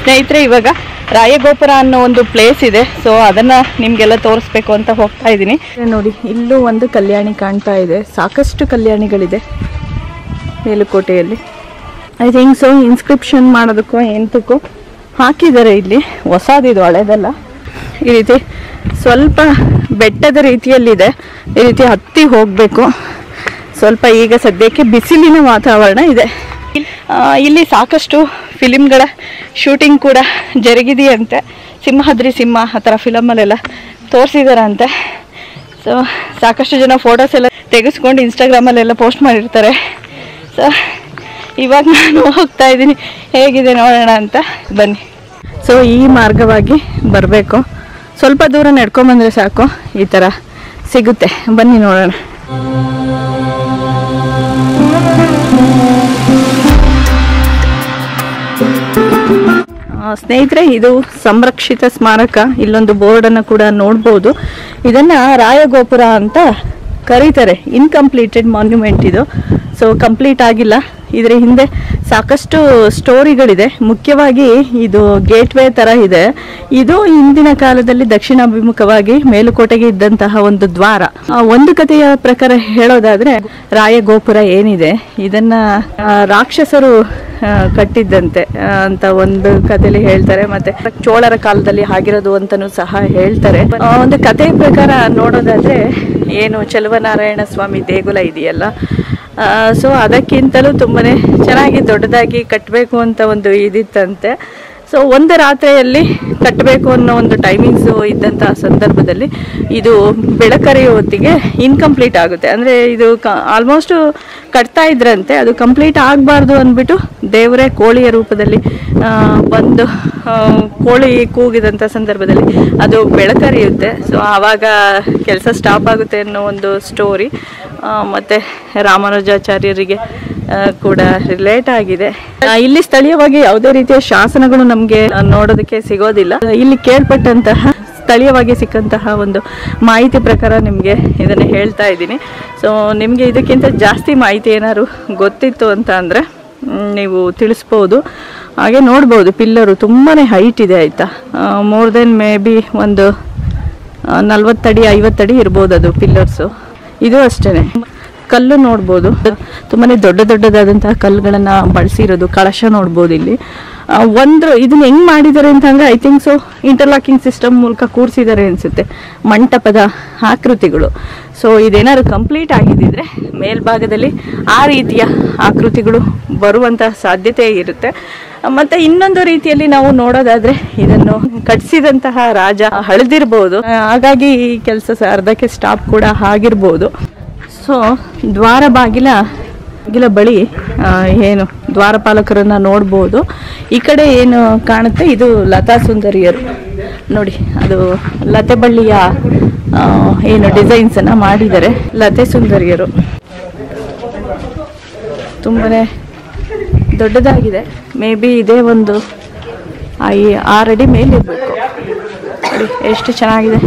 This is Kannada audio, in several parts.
ಸ್ನೇಹಿತರೆ ಇವಾಗ ರಾಯಗೋಪುರ ಅನ್ನೋ ಒಂದು ಪ್ಲೇಸ್ ಇದೆ ಸೊ ಅದನ್ನ ನಿಮ್ಗೆಲ್ಲ ತೋರಿಸ್ಬೇಕು ಅಂತ ಹೋಗ್ತಾ ಇದ್ದೀನಿ ನೋಡಿ ಇಲ್ಲೂ ಒಂದು ಕಲ್ಯಾಣಿ ಕಾಣ್ತಾ ಇದೆ ಸಾಕಷ್ಟು ಕಲ್ಯಾಣಿಗಳಿದೆ ಮೇಲುಕೋಟೆಯಲ್ಲಿ ಐ ಥಿಂಕ್ ಸೊ ಇನ್ಸ್ಕ್ರಿಪ್ಷನ್ ಮಾಡೋದಕ್ಕೋ ಎಂತಕ್ಕೋ ಹಾಕಿದ್ದಾರೆ ಇಲ್ಲಿ ಹೊಸದಿದು ಹಳೆದಲ್ಲ ಈ ರೀತಿ ಸ್ವಲ್ಪ ಬೆಟ್ಟದ ರೀತಿಯಲ್ಲಿದೆ ಈ ರೀತಿ ಹತ್ತಿ ಹೋಗಬೇಕು ಸ್ವಲ್ಪ ಈಗ ಸದ್ಯಕ್ಕೆ ಬಿಸಿಲಿನ ವಾತಾವರಣ ಇದೆ ಆ, ಇಲ್ಲಿ ಸಾಕಷ್ಟು ಫಿಲಿಮ್ಗಳ ಶೂಟಿಂಗ್ ಕೂಡ ಜರುಗಿದೆಯಂತೆ ಸಿಂಹಾದ್ರಿ ಸಿಂಹ ಆ ಥರ ಫಿಲಮಲ್ಲೆಲ್ಲ ತೋರಿಸಿದಾರಂತೆ ಸೊ ಸಾಕಷ್ಟು ಜನ ಫೋಟೋಸ್ ಎಲ್ಲ ತೆಗೆಸ್ಕೊಂಡು ಇನ್ಸ್ಟಾಗ್ರಾಮಲ್ಲೆಲ್ಲ ಪೋಸ್ಟ್ ಮಾಡಿರ್ತಾರೆ ಸೊ ಇವಾಗ ನಾನು ಹೋಗ್ತಾ ಇದ್ದೀನಿ ಹೇಗಿದೆ ನೋಡೋಣ ಅಂತ ಬನ್ನಿ ಸೊ ಈ ಮಾರ್ಗವಾಗಿ ಬರಬೇಕು ಸ್ವಲ್ಪ ದೂರ ನಡ್ಕೊಂಬಂದ್ರೆ ಸಾಕು ಈ ಥರ ಸಿಗುತ್ತೆ ಬನ್ನಿ ನೋಡೋಣ ಆ, ಸ್ನೇಹಿತರೆ ಇದು ಸಂರಕ್ಷಿತ ಸ್ಮಾರಕ ಇಲ್ಲೊಂದು ಬೋರ್ಡನ್ನು ಕೂಡ ನೋಡ್ಬೋದು ಇದನ್ನ ರಾಯಗೋಪುರ ಅಂತ ಕರೀತಾರೆ ಇನ್ಕಂಪ್ಲೀಟೆಡ್ ಮಾನ್ಯುಮೆಂಟ್ ಇದು ಸೊ ಕಂಪ್ಲೀಟ್ ಆಗಿಲ್ಲ ಇದರ ಹಿಂದೆ ಸಾಕಷ್ಟು ಸ್ಟೋರಿಗಳಿದೆ ಮುಖ್ಯವಾಗಿ ಇದು ಗೇಟ್ವೇ ತರ ಇದೆ ಇದು ಹಿಂದಿನ ಕಾಲದಲ್ಲಿ ದಕ್ಷಿಣಾಭಿಮುಖವಾಗಿ ಮೇಲುಕೋಟೆಗೆ ಇದ್ದಂತಹ ಒಂದು ದ್ವಾರ ಆ, ಒಂದು ಕಥೆಯ ಪ್ರಕಾರ ಹೇಳೋದಾದ್ರೆ ರಾಯಗೋಪುರ ಏನಿದೆ ಇದನ್ನ ಆ, ರಾಕ್ಷಸರು ಆ, ಕಟ್ಟಿದ್ದಂತೆ ಆ, ಅಂತ ಒಂದು ಕಥೆಯಲ್ಲಿ ಹೇಳ್ತಾರೆ ಮತ್ತೆ ಚೋಳರ ಕಾಲದಲ್ಲಿ ಆಗಿರೋದು ಅಂತಾನೂ ಸಹ ಹೇಳ್ತಾರೆ ಆ, ಒಂದು ಕಥೆಯ ಪ್ರಕಾರ ನೋಡೋದಾದ್ರೆ ಏನು ಚೆಲುವನಾರಾಯಣ ಸ್ವಾಮಿ ದೇಗುಲ ಇದೆಯಲ್ಲ ಸೊ ಅದಕ್ಕಿಂತಲೂ ತುಂಬಾನೇ ಚೆನ್ನಾಗಿ ದೊಡ್ಡದಾಗಿ ಕಟ್ಟಬೇಕು ಅಂತ ಒಂದು ಇದಿತ್ತಂತೆ ಸೊ ಒಂದು ರಾತ್ರಿಯಲ್ಲಿ ಕಟ್ಟಬೇಕು ಅನ್ನೋ ಒಂದು ಟೈಮಿಂಗ್ಸು ಇದ್ದಂತಹ ಸಂದರ್ಭದಲ್ಲಿ ಇದು ಬೆಳಕರಿಯೋ ಹೊತ್ತಿಗೆ ಇನ್ಕಂಪ್ಲೀಟ್ ಆಗುತ್ತೆ ಅಂದರೆ ಇದು ಆಲ್ಮೋಸ್ಟ್ ಕಟ್ತಾ ಇದ್ರಂತೆ ಅದು ಕಂಪ್ಲೀಟ್ ಆಗಬಾರ್ದು ಅಂದ್ಬಿಟ್ಟು ದೇವರೇ ಕೋಳಿಯ ರೂಪದಲ್ಲಿ ಆ, ಬಂದು ಆ, ಕೋಳಿ ಕೂಗಿದಂಥ ಸಂದರ್ಭದಲ್ಲಿ ಅದು ಬೆಳಕರಿಯುತ್ತೆ ಸೊ ಆವಾಗ ಕೆಲಸ ಸ್ಟಾಪ್ ಆಗುತ್ತೆ ಅನ್ನೋ ಒಂದು ಸ್ಟೋರಿ ಮತ್ತು ರಾಮಾನುಜಾಚಾರ್ಯರಿಗೆ ಆ, ಕೂಡ ರಿಲೇಟ್ ಆಗಿದೆ ಆ, ಇಲ್ಲಿ ಸ್ಥಳೀಯವಾಗಿ ಯಾವುದೇ ರೀತಿಯ ಶಾಸನಗಳು ನಮಗೆ ನೋಡೋದಕ್ಕೆ ಸಿಗೋದಿಲ್ಲ ಇಲ್ಲಿ ಕೇಳ್ಪಟ್ಟಂತಹ ಸ್ಥಳೀಯವಾಗಿ ಸಿಕ್ಕಂತಹ ಒಂದು ಮಾಹಿತಿ ಪ್ರಕಾರ ನಿಮಗೆ ಇದನ್ನು ಹೇಳ್ತಾ ಇದ್ದೀನಿ ಸೊ ನಿಮಗೆ ಇದಕ್ಕಿಂತ ಜಾಸ್ತಿ ಮಾಹಿತಿ ಏನಾದ್ರು ಗೊತ್ತಿತ್ತು ಅಂತ ಅಂದರೆ ನೀವು ತಿಳಿಸ್ಬೋದು ಹಾಗೆ ನೋಡ್ಬೋದು ಪಿಲ್ಲರು ತುಂಬಾ ಹೈಟ್ ಇದೆ ಆಯಿತಾ ಮೋರ್ ದೆನ್ ಮೇ ಬಿ ಒಂದು ನಲ್ವತ್ತಡಿ ಐವತ್ತಡಿ ಇರ್ಬೋದು ಅದು ಪಿಲ್ಲರ್ಸು ಇದು ಅಷ್ಟೇ ಕಲ್ಲು ನೋಡ್ಬೋದು ತುಂಬಾನೇ ದೊಡ್ಡ ದೊಡ್ಡದಾದಂತಹ ಕಲ್ಲುಗಳನ್ನ ಬಳಸಿರೋದು ಕಳಶ ನೋಡ್ಬೋದು ಇಲ್ಲಿ ಆ, ಒಂದು ಇದನ್ನ ಹೆಂಗ್ ಮಾಡಿದ್ದಾರೆ ಅಂತಂದ್ರೆ I think so interlocking system ಮೂಲಕ ಕೂರಿಸಿದ್ದಾರೆ ಅನ್ಸುತ್ತೆ ಮಂಟಪದ ಆಕೃತಿಗಳು ಸೊ ಇದೇನಾದ್ರು ಕಂಪ್ಲೀಟ್ ಆಗಿದ್ದಿದ್ರೆ ಮೇಲ್ಭಾಗದಲ್ಲಿ ಆ ರೀತಿಯ ಆಕೃತಿಗಳು ಬರುವಂತಹ ಸಾಧ್ಯತೆ ಇರುತ್ತೆ ಮತ್ತೆ ಇನ್ನೊಂದು ರೀತಿಯಲ್ಲಿ ನಾವು ನೋಡೋದಾದ್ರೆ ಇದನ್ನು ಕಟ್ಟಿಸಿದಂತಹ ರಾಜ ಹಳೆದಿರ್ಬೋದು ಆ, ಹಾಗಾಗಿ ಈ ಕೆಲಸ ಅರ್ಧಕ್ಕೆ ಸ್ಟಾಪ್ ಕೂಡ ಆಗಿರ್ಬೋದು ಸೊ ದ್ವಾರ ಬಾಗಿಲ ಬಾಗಿಲ ಬಳಿ ಆ, ಏನು ದ್ವಾರಪಾಲಕರನ್ನ ನೋಡ್ಬೋದು ಈ ಕಡೆ ಏನು ಕಾಣುತ್ತೆ ಇದು ಲತಾ ಸುಂದರಿಯರು ನೋಡಿ ಅದು ಲತೆ ಬಳ್ಳಿಯ ಆ, ಏನು ಡಿಸೈನ್ಸ್ ಅನ್ನ ಮಾಡಿದ್ದಾರೆ ಲತೆ ಸುಂದರಿಯರು ತುಂಬನೇ ದೊಡ್ಡದಾಗಿದೆ ಮೇ ಬಿ ಇದೇ ಒಂದು ಐ ಆರಡಿ ಮೇಲಿರಬೇಕು ನೋಡಿ ಎಷ್ಟು ಚೆನ್ನಾಗಿದೆ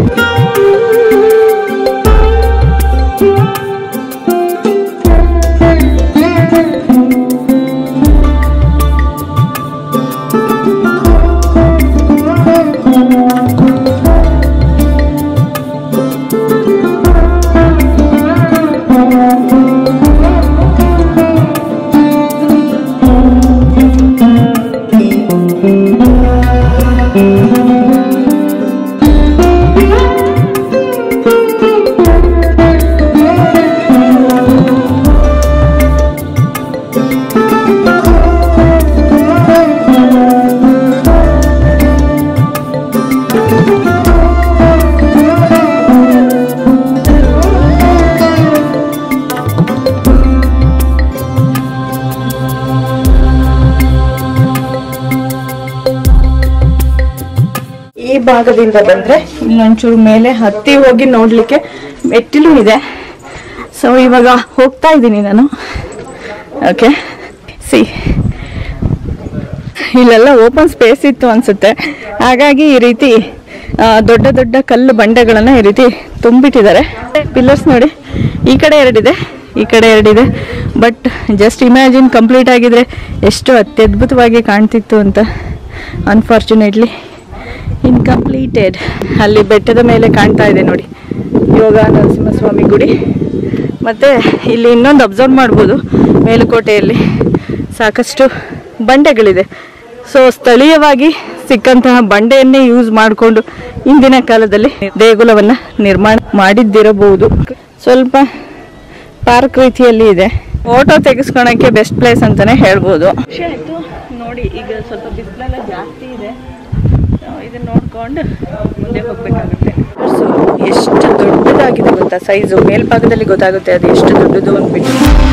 ಈ ಭಾಗದಿಂದ ಬಂದ್ರೆ ಇಲ್ಲೊಂಚೂರು ಮೇಲೆ ಹತ್ತಿ ಹೋಗಿ ನೋಡ್ಲಿಕ್ಕೆ ಮೆಟ್ಟಿಲು ಇದೆ ಸೊ ಇವಾಗ ಹೋಗ್ತಾ ಇದ್ದೀನಿ ನಾನು ಓಕೆ ಸಿ ಇಲ್ಲೆಲ್ಲ ಓಪನ್ ಸ್ಪೇಸ್ ಇತ್ತು ಅನ್ಸುತ್ತೆ ಹಾಗಾಗಿ ಈ ರೀತಿ ಆ, ದೊಡ್ಡ ದೊಡ್ಡ ಕಲ್ಲು ಬಂಡೆಗಳನ್ನ ಈ ರೀತಿ ತುಂಬಿಟ್ಟಿದ್ದಾರೆ ಪಿಲ್ಲರ್ಸ್ ನೋಡಿ ಈ ಕಡೆ ಎರಡಿದೆ ಈ ಕಡೆ ಎರಡಿದೆ ಬಟ್ ಜಸ್ಟ್ ಇಮ್ಯಾಜಿನ್ ಕಂಪ್ಲೀಟ್ ಆಗಿದ್ರೆ ಎಷ್ಟು ಅತ್ಯದ್ಭುತವಾಗಿ ಕಾಣ್ತಿತ್ತು ಅಂತ ಅನ್ಫಾರ್ಚುನೇಟ್ಲಿ ಇನ್ಕಂಪ್ಲೀಟೆಡ್ ಅಲ್ಲಿ ಬೆಟ್ಟದ ಮೇಲೆ ಕಾಣ್ತಾ ಇದೆ ನೋಡಿ ಯೋಗ ನರಸಿಂಹಸ್ವಾಮಿ ಗುಡಿ ಮತ್ತು ಇಲ್ಲಿ ಇನ್ನೊಂದು ಅಬ್ಸರ್ವ್ ಮಾಡ್ಬೋದು ಮೇಲುಕೋಟೆಯಲ್ಲಿ ಸಾಕಷ್ಟು ಬಂಡೆಗಳಿದೆ ಸೊ ಸ್ಥಳೀಯವಾಗಿ ಸಿಕ್ಕಂತಹ ಬಂಡೆಯನ್ನೇ ಯೂಸ್ ಮಾಡಿಕೊಂಡು ಇಂದಿನ ಕಾಲದಲ್ಲಿ ದೇಗುಲವನ್ನು ನಿರ್ಮಾಣ ಮಾಡಿದ್ದಿರಬಹುದು ಸ್ವಲ್ಪ ಪಾರ್ಕ್ ರೀತಿಯಲ್ಲಿ ಇದೆ ಫೋಟೋ ತೆಗೆಸ್ಕೊಳಕ್ಕೆ ಬೆಸ್ಟ್ ಪ್ಲೇಸ್ ಅಂತಾನೆ ಹೇಳ್ಬೋದು ಖುಷಿ ಆಯ್ತು ನೋಡಿ ಈಗ ಸ್ವಲ್ಪ ಬಿಸಿಲೆಲ್ಲ ಜಾಸ್ತಿ ಇದೆ ಇದನ್ನ ನೋಡ್ಕೊಂಡು ಮುಂದೆ ಹೋಗ್ಬೇಕಾಗುತ್ತೆ ಸೊ ಎಷ್ಟು ದೊಡ್ಡದಾಗಿದೆ ಗೊತ್ತಾ ಸೈಜು ಮೇಲ್ಭಾಗದಲ್ಲಿ ಗೊತ್ತಾಗುತ್ತೆ ಅದು ಎಷ್ಟು ದೊಡ್ಡದು ಅಂದ್ಬಿಟ್ಟು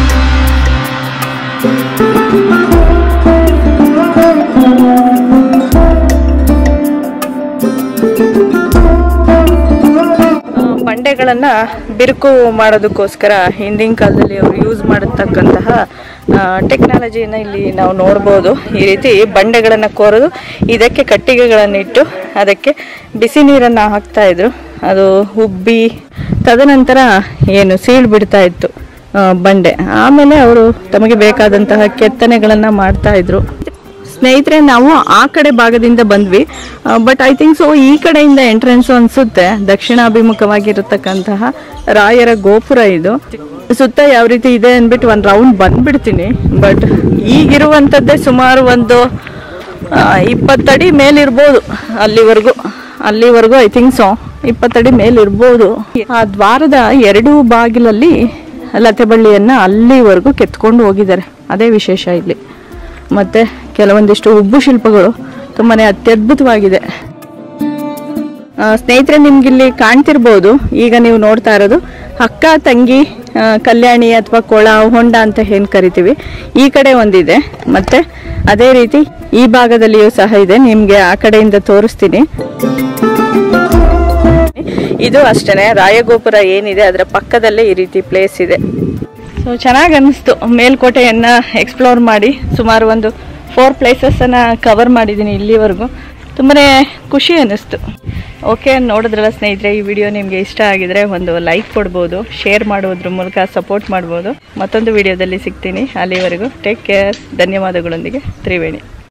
ಆ, ಬಂಡೆಗಳನ್ನ ಬಿರುಕು ಮಾಡೋದಕ್ಕೋಸ್ಕರ ಹಿಂದಿನ ಕಾಲದಲ್ಲಿ ಅವರು ಯೂಸ್ ಮಾಡತಕ್ಕಂತಹ ಟೆಕ್ನಾಲಜಿಯನ್ನು ಇಲ್ಲಿ ನಾವು ನೋಡ್ಬೋದು ಈ ರೀತಿ ಬಂಡೆಗಳನ್ನು ಕೋರೋದು ಇದಕ್ಕೆ ಕಟ್ಟಿಗೆಗಳನ್ನಿಟ್ಟು ಅದಕ್ಕೆ ಬಿಸಿ ನೀರನ್ನು ಹಾಕ್ತಾ ಇದ್ರು ಅದು ಉಬ್ಬಿ ತದನಂತರ ಏನು ಸೀಳು ಬಿಡ್ತಾ ಇತ್ತು ಆ, ಬಂಡೆ ಆಮೇಲೆ ಅವರು ತಮಗೆ ಬೇಕಾದಂತಹ ಕೆತ್ತನೆಗಳನ್ನು ಮಾಡ್ತಾ ಇದ್ರು ಸ್ನೇಹಿತರೆ ನಾವು ಆ ಕಡೆ ಭಾಗದಿಂದ ಬಂದ್ವಿ ಬಟ್ ಐ ಥಿಂಕ್ ಸೊ ಈ ಕಡೆಯಿಂದ ಎಂಟ್ರೆನ್ಸ್ ಅನ್ಸುತ್ತೆ ದಕ್ಷಿಣಾಭಿಮುಖವಾಗಿರತಕ್ಕಂತಹ ರಾಯರ ಗೋಪುರ ಇದು ಸುತ್ತ ಯಾವ ರೀತಿ ಇದೆ ಅಂದ್ಬಿಟ್ಟು ಒಂದು ರೌಂಡ್ ಬಂದ್ಬಿಡ್ತೀನಿ ಬಟ್ ಈಗಿರುವಂಥದ್ದೇ ಸುಮಾರು ಒಂದು ಆ, ಇಪ್ಪತ್ತಡಿ ಮೇಲಿರ್ಬೋದು ಅಲ್ಲಿವರೆಗೂ ಅಲ್ಲಿವರೆಗೂ ಐ ಥಿಂಕ್ ಸೊ ಇಪ್ಪತ್ತಡಿ ಮೇಲಿರ್ಬೋದು ಆ ದ್ವಾರದ ಎರಡು ಬಾಗಿಲಲ್ಲಿ ಲತೆ ಬಳ್ಳಿಯನ್ನ ಅಲ್ಲಿವರೆಗೂ ಕೆತ್ಕೊಂಡು ಹೋಗಿದ್ದಾರೆ ಅದೇ ವಿಶೇಷ ಇಲ್ಲಿ ಮತ್ತೆ ಕೆಲವೊಂದಿಷ್ಟು ಉಬ್ಬು ಶಿಲ್ಪಗಳು ತುಂಬಾನೇ ಅತ್ಯದ್ಭುತವಾಗಿದೆ ಆ, ಸ್ನೇಹಿತರೆ ನಿಮ್ಗಿಲ್ಲಿ ಕಾಣ್ತಿರ್ಬೋದು ಈಗ ನೀವು ನೋಡ್ತಾ ಇರೋದು ಅಕ್ಕ ತಂಗಿ ಆ, ಕಲ್ಯಾಣಿ ಅಥವಾ ಕೊಳ ಹೊಂಡ ಅಂತ ಏನ್ ಕರಿತೀವಿ ಈ ಕಡೆ ಒಂದಿದೆ ಮತ್ತೆ ಅದೇ ರೀತಿ ಈ ಭಾಗದಲ್ಲಿಯೂ ಸಹ ಇದೆ ನಿಮ್ಗೆ ಆ ಕಡೆಯಿಂದ ತೋರಿಸ್ತೀನಿ ಇದು ಅಷ್ಟೇನೆ ರಾಯಗೋಪುರ ಏನಿದೆ ಅದರ ಪಕ್ಕದಲ್ಲೇ ಈ ರೀತಿ ಪ್ಲೇಸ್ ಇದೆ ಸೊ ಚೆನ್ನಾಗಿ ಅನ್ನಿಸ್ತು ಮೇಲ್ಕೋಟೆಯನ್ನ ಎಕ್ಸ್ಪ್ಲೋರ್ ಮಾಡಿ ಸುಮಾರು ಒಂದು ಫೋರ್ ಪ್ಲೇಸಸ್ಸನ್ನು ಕವರ್ ಮಾಡಿದ್ದೀನಿ ಇಲ್ಲಿವರೆಗೂ ತುಂಬಾ ಖುಷಿ ಅನ್ನಿಸ್ತು ಓಕೆ ನೋಡಿದ್ರಲ್ಲ ಸ್ನೇಹಿತರೆ ಈ ವಿಡಿಯೋ ನಿಮಗೆ ಇಷ್ಟ ಆಗಿದ್ರೆ ಒಂದು ಲೈಕ್ ಕೊಡ್ಬೋದು ಶೇರ್ ಮಾಡೋದ್ರ ಮೂಲಕ ಸಪೋರ್ಟ್ ಮಾಡ್ಬೋದು ಮತ್ತೊಂದು ವಿಡಿಯೋದಲ್ಲಿ ಸಿಗ್ತೀನಿ ಅಲ್ಲಿವರೆಗೂ ಟೇಕ್ ಕೇರ್ ಧನ್ಯವಾದಗಳೊಂದಿಗೆ ತ್ರಿವೇಣಿ